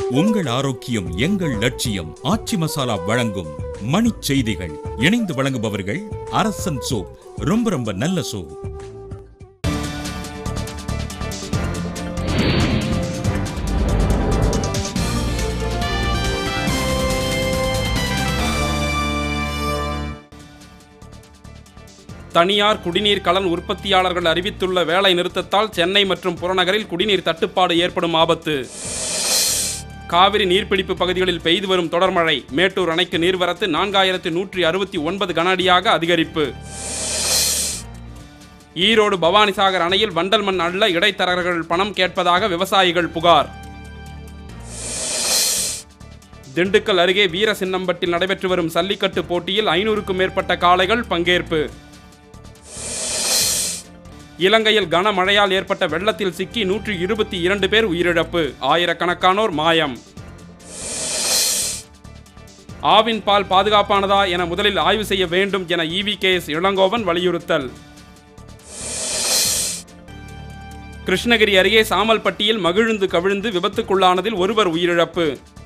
உங்கள் ஆரோக்கியம் எங்கள் லட்சியம் ஆச்சி மசாலா வழங்கும் மணிச் செய்திகள் இணைந்து வழங்குபவர்கள் அரசன் சோப் ரொம்ப ரொம்ப நல்ல சோப் தனியார் குடிநீர் கலன் உற்பத்தியாளர்கள் அறிவித்துள்ள வேலை நிறுத்தத்தால் சென்னை மற்றும் புறநகரில் குடிநீர் தட்டுப்பாடு ஏற்படும் ஆபத்து காவிரி நீர்பிடிப்பு பகுதிகளில் பெய்து வரும் தொடர்மழை மேட்டூர் அணைக்கு நீர்வரத்து நான்காயிரத்து நூற்றி அறுபத்தி ஒன்பது கன அடியாக அதிகரிப்பு ஈரோடு பவானிசாகர் அணையில் வண்டல் மண் அள்ள இடைத்தரகர்கள் பணம் கேட்பதாக விவசாயிகள் புகார் திண்டுக்கல் அருகே வீரசின்னம்பட்டில் நடைபெற்று வரும் சல்லிக்கட்டு போட்டியில் ஐநூறுக்கும் மேற்பட்ட காளைகள் பங்கேற்பு இலங்கையில் கனமழையால் ஏற்பட்ட வெள்ளத்தில் சிக்கி நூற்றி இருபத்தி இரண்டு பேர் உயிரிழப்பு ஆயிரக்கணக்கானோர் மாயம் ஆவின் பால் பாதுகாப்பானதா என முதலில் ஆய்வு செய்ய வேண்டும் என இவி கே எஸ் இளங்கோவன் வலியுறுத்தல் கிருஷ்ணகிரி அருகே சாமல்பட்டியில் மகிழுந்து கவிழ்ந்து விபத்துக்குள்ளானதில் ஒருவர் உயிரிழப்பு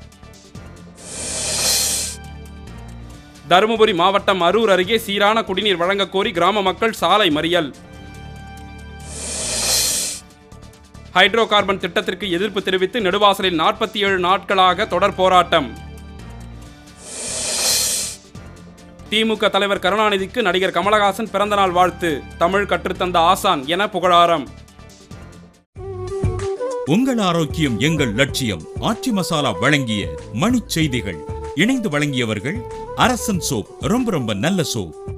தருமபுரி மாவட்டம் அரூர் அருகே சீரான குடிநீர் வழங்கக் கோரி கிராம மக்கள் சாலை மறியல் ஹைட்ரோ கார்பன் திட்டத்திற்கு எதிர்ப்பு தெரிவித்து நெடுவாசலில் நாற்பத்தி ஏழு நாட்களாக தொடர் போராட்டம் திமுக தலைவர் கருணாநிதிக்கு நடிகர் கமலஹாசன் பிறந்தநாள் வாழ்த்து தமிழ் கற்றுத்தந்த ஆசான் என புகழாரம் உங்கள் ஆரோக்கியம் எங்கள் லட்சியம் ஆச்சி மசாலா வழங்கிய மணிச் செய்திகள் இணைந்து வழங்கியவர்கள் அரசன் சோப் ரொம்ப ரொம்ப நல்ல சோப்